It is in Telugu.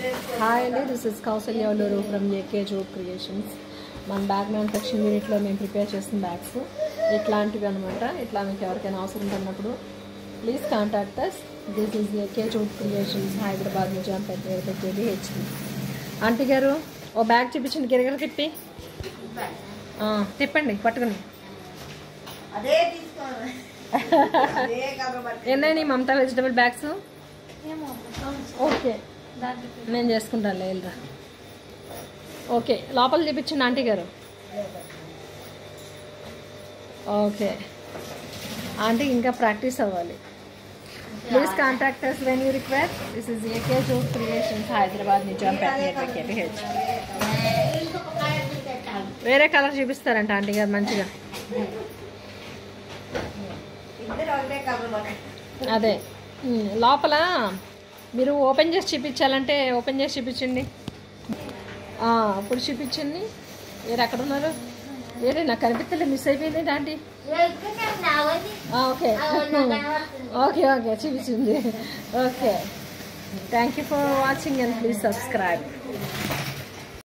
హాయ్ అండి this is Kausalya Olluru from AK job creations మన బ్యాగ్ మ్యానుఫ్యాక్చరింగ్ యూనిట్లో మేము ప్రిపేర్ చేసిన బ్యాగ్స్ ఇట్లాంటివి అనమాట ఇట్లా మీకు ఎవరికైనా అవసరం ఉన్నప్పుడు please contact us this is AK job creations Hyderabad Nizampet పెట్టేది హెచ్డి ఆంటీ గారు ఓ బ్యాగ్ చూపించండి గిరగిర తిప్పి ఆ, తిప్పండి పట్టుకుని అదే తీసుకోవాలి అదే కాబట్టి ఎన్నైనా మమతా వెజిటబుల్ బ్యాగ్స్ ఓకే నేను చేసుకుంటాను వెళ్ళరా ఓకే లోపల చూపించండి ఆంటీ గారు ఓకే ఆంటీ ఇంకా ప్రాక్టీస్ అవ్వాలి please contact us when you require this is AK job creations Hyderabad Nizampet KTH వేరే కలర్ చూపిస్తారంట ఆంటీ గారు మంచిగా ఇద్దరు ఒకటే కాబట్టి అదే ఉమ్, లోపల మీరు ఓపెన్ చేసి చూపించాలంటే ఓపెన్ చేసి చూపించండి ఆ, అప్పుడు చూపించండి వేరే ఎక్కడ ఉన్నారు వేరే నాకు కనిపించలే మిస్ అయిపోయింది ఆంటీ ఆ, ఓకే ఓకే ఓకే చూపించింది okay thank you for watching and please subscribe